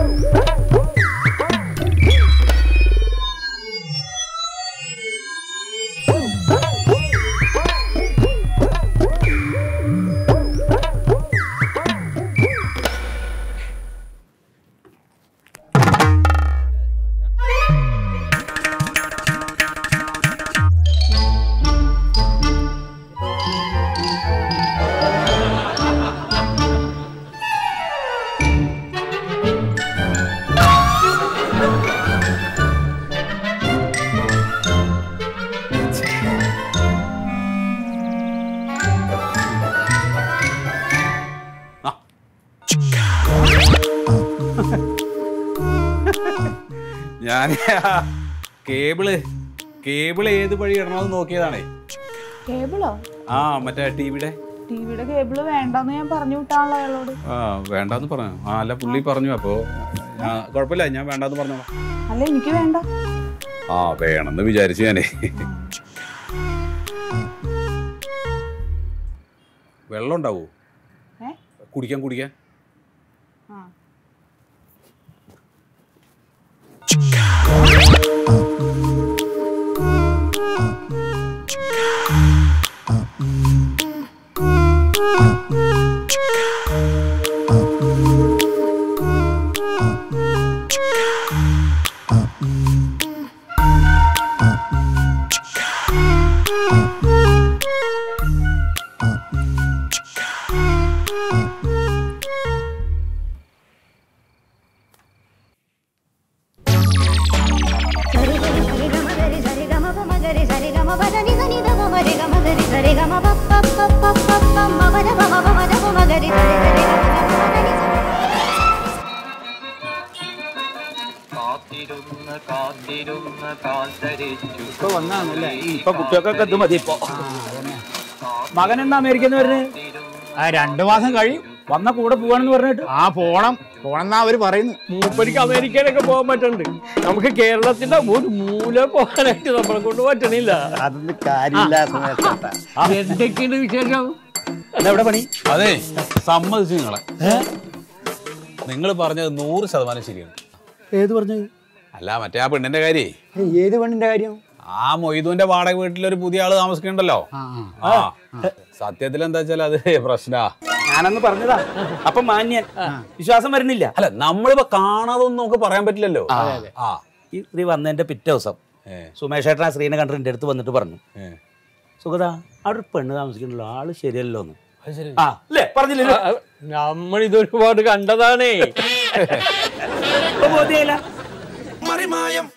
ഞാൻ cable cable ഏത് വഴി ഇടണമെന്ന് നോക്കിയതാണേ കേബിളോ ആ മറ്റേ ടിവിയുടെ ടിവിയുടെ കേബിള് വേണ്ടെന്ന് ഞാൻ പറഞ്ഞു വിട്ടാണല്ലോ അയാളോട് ആ വേണ്ടാന്ന് പറഞ്ഞു ആ അല്ല പുള്ളി പറഞ്ഞു അപ്പോ ഞാൻ കുഴപ്പമില്ല ഞാൻ വേണ്ടാന്ന് പറഞ്ഞോളാം അല്ല എനിക്ക് വേണ്ട ആ വേണമെന്ന് വിചാരിച്ചു ഞാനേ വെള്ളം ഉണ്ടാവോ ഏ കുടിക്കാൻ കുടിക്കാൻ ആ കാത്തിരുന്ന് കാത്തിരുന്ന് കാത്തരിച്ചു ഇപ്പൊ വന്നാണല്ലേ ഇപ്പൊ കുട്ടികൾക്കൊക്കെ ഇത് മതി ഇപ്പൊ മകൻ എന്താ അമേരിക്കയിൽ നിന്ന് വരുന്നത് ആ രണ്ടു മാസം കഴിയും വന്ന കൂടെ പോവാണെന്ന് പറഞ്ഞിട്ട് ആ പോണം പോണെന്നാ അവര് പറയുന്നു മൂപ്പരിക്ക് അമേരിക്കയിലൊക്കെ പോകാൻ പറ്റുന്നുണ്ട് നമുക്ക് കേരളത്തിന്റെ ഒരു മൂല പോകാനായിട്ട് നമ്മളെ കൊണ്ട് പറ്റണില്ല അതൊന്നും കാര്യമില്ലാത്ത എന്തൊക്കെയുണ്ട് വിശേഷം എവിടെ പണി അതെ സമ്മതിച്ചു നിങ്ങളെ നിങ്ങൾ പറഞ്ഞത് നൂറ് ശതമാനം ശരിയാണ് ഏത് പറഞ്ഞത് അല്ല മറ്റേ ആ പെണ്ണിന്റെ കാര്യേ ഏത് പെണ്ണിന്റെ കാര്യം ആ മൊയ്തുവിന്റെ വാടക വീട്ടിൽ ഒരു പുതിയ ആള് താമസിക്കണ്ടല്ലോ ആ സത്യത്തിൽ എന്താ വെച്ചാൽ അത് പ്രശ്നാ ഞാനന്ന് പറഞ്ഞതാ അപ്പൊ മാന്യൻ വിശ്വാസം വരുന്നില്ല അല്ല നമ്മളിപ്പോ കാണാതൊന്നും നമുക്ക് പറയാൻ പറ്റില്ലല്ലോ ആ ഈ സ്ത്രീ വന്നതിന്റെ പിറ്റേ ദിവസം ഏ, സുമേഷ് ഏട്ടൻ ആ സ്ത്രീനെ കണ്ടിട്ട് എൻ്റെ അടുത്ത് വന്നിട്ട് പറഞ്ഞു ഏ. സുഗത അവിടെ ഒരു പെണ്ണ് താമസിക്കണ്ടല്ലോ ആള് ശരിയല്ലോ എന്ന് അത് ശരി ആ അല്ലേ പറഞ്ഞില്ലല്ലോ നമ്മൾ ഇതൊരുപാട് കണ്ടതാണേ ഇപ്പൊ ബോധ്യായില്ല മറിമായം